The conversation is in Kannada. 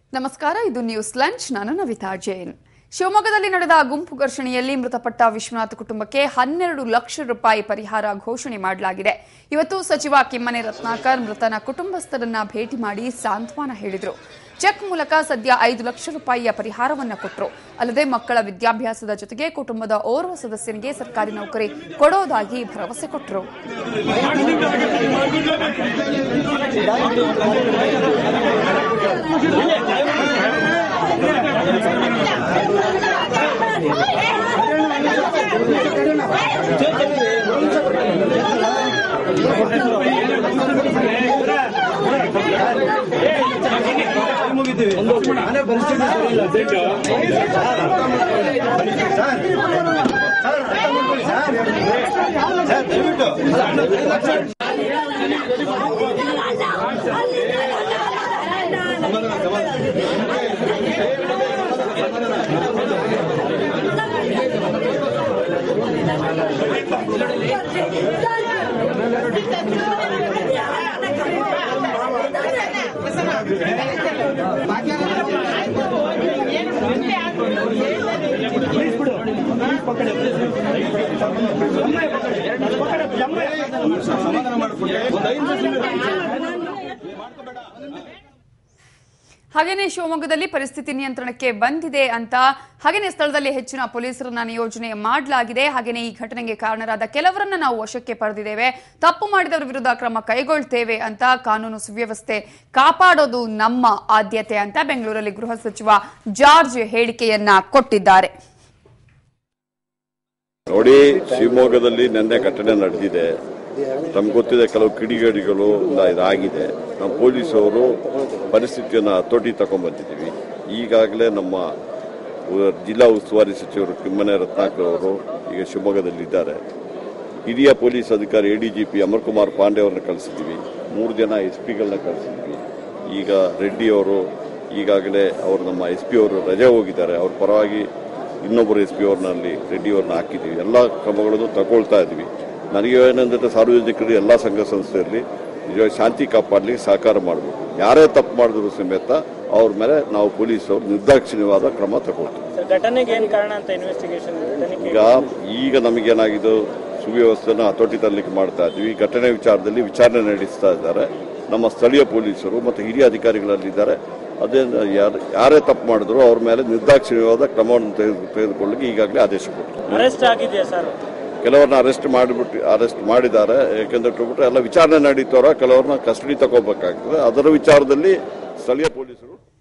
ನಮಸ್ಕಾರ ಇದು ನ್ಯೂಸ್ ಲಂಚ್ ನಾನು ನವಿತಾ ಜೈನ್ ಶಿವಮೊಗ್ಗದಲ್ಲಿ ನಡೆದ ಗುಂಪು ಘರ್ಷಣೆಯಲ್ಲಿ ಮೃತಪಟ್ಟ ವಿಶ್ವನಾಥ್ ಕುಟುಂಬಕ್ಕೆ ಹನ್ನೆರಡು ಲಕ್ಷ ರೂಪಾಯಿ ಪರಿಹಾರ ಘೋಷಣೆ ಮಾಡಲಾಗಿದೆ ಇವತ್ತು ಸಚಿವ ಕಿಮ್ಮನೆ ರತ್ನಾಕರ್ ಮೃತನ ಕುಟುಂಬಸ್ಥರನ್ನ ಭೇಟಿ ಮಾಡಿ ಸಾಂತ್ವನ ಹೇಳಿದರು ಚೆಕ್ ಮೂಲಕ ಸದ್ಯ ಐದು ಲಕ್ಷ ರೂಪಾಯಿಯ ಪರಿಹಾರವನ್ನ ಕೊಟ್ಟರು ಅಲ್ಲದೆ ಮಕ್ಕಳ ವಿದ್ಯಾಭ್ಯಾಸದ ಜೊತೆಗೆ ಕುಟುಂಬದ ಓರ್ವ ಸದಸ್ಯನಿಗೆ ಸರ್ಕಾರಿ ನೌಕರಿ ಕೊಡೋದಾಗಿ ಭರವಸೆ ಕೊಟ್ಟರು ಮನೆ ಪರಿಸ್ಥಿತಿ ಸರಿ ಇಲ್ಲ ಸರ್ ಸರ್ ಅರ್ಥ ಮಾಡ್ಕೊಳ್ಳಿ ಸರ್ ಸರ್ ದಯವಿಟ್ಟು ಸಮಾಧಾನ ಮಾಡಿಕೊಂಡು ಒಂದು ಐದು ಹಾಗೇನೆ ಶಿವಮೊಗ್ಗದಲ್ಲಿ ಪರಿಸ್ಥಿತಿ ನಿಯಂತ್ರಣಕ್ಕೆ ಬಂದಿದೆ ಅಂತ ಹಾಗೇನೆ ಸ್ಥಳದಲ್ಲಿ ಹೆಚ್ಚಿನ ಪೊಲೀಸರನ್ನ ನಿಯೋಜನೆ ಮಾಡಲಾಗಿದೆ ಹಾಗೇನೆ ಈ ಘಟನೆಗೆ ಕಾರಣರಾದ ಕೆಲವರನ್ನ ನಾವು ವಶಕ್ಕೆ ಪಡೆದಿದ್ದೇವೆ ತಪ್ಪು ಮಾಡಿದವರ ವಿರುದ್ಧ ಕ್ರಮ ಕೈಗೊಳ್ತೇವೆ ಅಂತ ಕಾನೂನು ಸುವ್ಯವಸ್ಥೆ ಕಾಪಾಡೋದು ನಮ್ಮ ಆದ್ಯತೆ ಅಂತ ಬೆಂಗಳೂರಲ್ಲಿ ಗೃಹ ಸಚಿವ ಜಾರ್ಜ್ ಹೇಳಿಕೆಯನ್ನ ಕೊಟ್ಟಿದ್ದಾರೆ ನೋಡಿ ಶಿವಮೊಗ್ಗದಲ್ಲಿ ನಿನ್ನೆ ಘಟನೆ ನಡೆದಿದೆ ತಮ್ಗೆ ಗೊತ್ತಿದೆ ಕೆಲವು ಕಿಡಿಗೇಡಿಗಳು ಇಂದ ಇದಾಗಿದೆ ನಮ್ಮ ಪೊಲೀಸವರು ಪರಿಸ್ಥಿತಿಯನ್ನು ಹತೋಟಿ ತಗೊಂಡ್ಬಂದಿದ್ದೀವಿ ಈಗಾಗಲೇ ನಮ್ಮ ಉ- ಜಿಲ್ಲಾ ಉಸ್ತುವಾರಿ ಸಚಿವರು ಕಿಮ್ಮನೆ ರತ್ನಾಕರ್ ಅವರು ಈಗ ಶಿವಮೊಗ್ಗದಲ್ಲಿದ್ದಾರೆ ಹಿರಿಯ ಪೊಲೀಸ್ ಅಧಿಕಾರಿ A D G P Amar Kumar Pandey ಅವರನ್ನ ಕಳಿಸಿದ್ದೀವಿ ಮೂರು ಜನ ಎಸ್ ಪಿಗಳನ್ನ ಕಳಿಸಿದ್ವಿ ಈಗ ರೆಡ್ಡಿ ಅವರು ಈಗಾಗಲೇ ಅವರು ನಮ್ಮ ಎಸ್ ಪಿ ಅವರು ರಜೆ ಹೋಗಿದ್ದಾರೆ ಅವ್ರ ಪರವಾಗಿ ಇನ್ನೊಬ್ಬರು ಎಸ್ ಪಿ ಅವ್ರನ್ನಲ್ಲಿ ರೆಡ್ಡಿ ಅವ್ರನ್ನ ಹಾಕಿದ್ದೀವಿ ಎಲ್ಲ ಕ್ರಮಗಳನ್ನು ತಗೊಳ್ತಾ ಇದ್ವಿ ನನಗೆ ಏನಂದ್ರೆ ಸಾರ್ವಜನಿಕರು ಎಲ್ಲ ಸಂಘ ಸಂಸ್ಥೆಯಲ್ಲಿ ನಿಜವಾಗಿ ಶಾಂತಿ ಕಾಪಾಡಲಿಕ್ಕೆ ಸಹಕಾರ ಮಾಡಬೇಕು ಯಾರೇ ತಪ್ಪು ಮಾಡಿದ್ರು ಸಮೇತ ಅವ್ರ ಮೇಲೆ ನಾವು ಪೊಲೀಸರು ನಿರ್ದಾಕ್ಷಿಣ್ಯವಾದ ಕ್ರಮ ತಗೊಳ್ತೀವಿ ಸರ್ ಘಟನೆಗೆ ಏನು ಕಾರಣ ಅಂತ ಇನ್ವೆಸ್ಟಿಗೇಷನ್ ತನಿಖೆ ಈಗ ಈಗ ನಮಗೇನಾಗಿದ್ದು ಸುವ್ಯವಸ್ಥೆನ ಹತೋಟಿ ತರಲಿಕ್ಕೆ ಮಾಡ್ತಾ ಇದ್ವಿ ಈ ಘಟನೆ ವಿಚಾರದಲ್ಲಿ ವಿಚಾರಣೆ ನಡೆಸ್ತಾ ಇದ್ದಾರೆ ನಮ್ಮ ಸ್ಥಳೀಯ ಪೊಲೀಸರು ಮತ್ತು ಹಿರಿಯ ಅಧಿಕಾರಿಗಳಲ್ಲಿದ್ದಾರೆ ಅದೇ ಯಾರು ಯಾರೇ ತಪ್ಪು ಮಾಡಿದ್ರು ಅವ್ರ ಮೇಲೆ ನಿರ್ದಾಕ್ಷಿಣ್ಯವಾದ ಕ್ರಮವನ್ನು ತೆಗೆದು ತೆಗೆದುಕೊಳ್ಳಿಕ್ಕೆ ಈಗಾಗಲೇ ಆದೇಶ ಕೊಟ್ಟರು ಅರೆಸ್ಟ್ ಆಗಿದೆಯಾ ಸರ್ ಕೆಲವ್ರನ್ನ ಅರೆಸ್ಟ್ ಮಾಡಿಬಿಟ್ಟು ಅರೆಸ್ಟ್ ಮಾಡಿದ್ದಾರೆ ಯಾಕೆಂದ್ರೆ ಬಿಟ್ರೆ ಎಲ್ಲ ವಿಚಾರಣೆ ನಡೀತಾರ ಕೆಲವ್ರನ್ನ ಕಸ್ಟಡಿ ತಗೋಬೇಕಾಗ್ತದೆ ಅದರ ವಿಚಾರದಲ್ಲಿ ಸ್ಥಳೀಯ ಪೊಲೀಸರು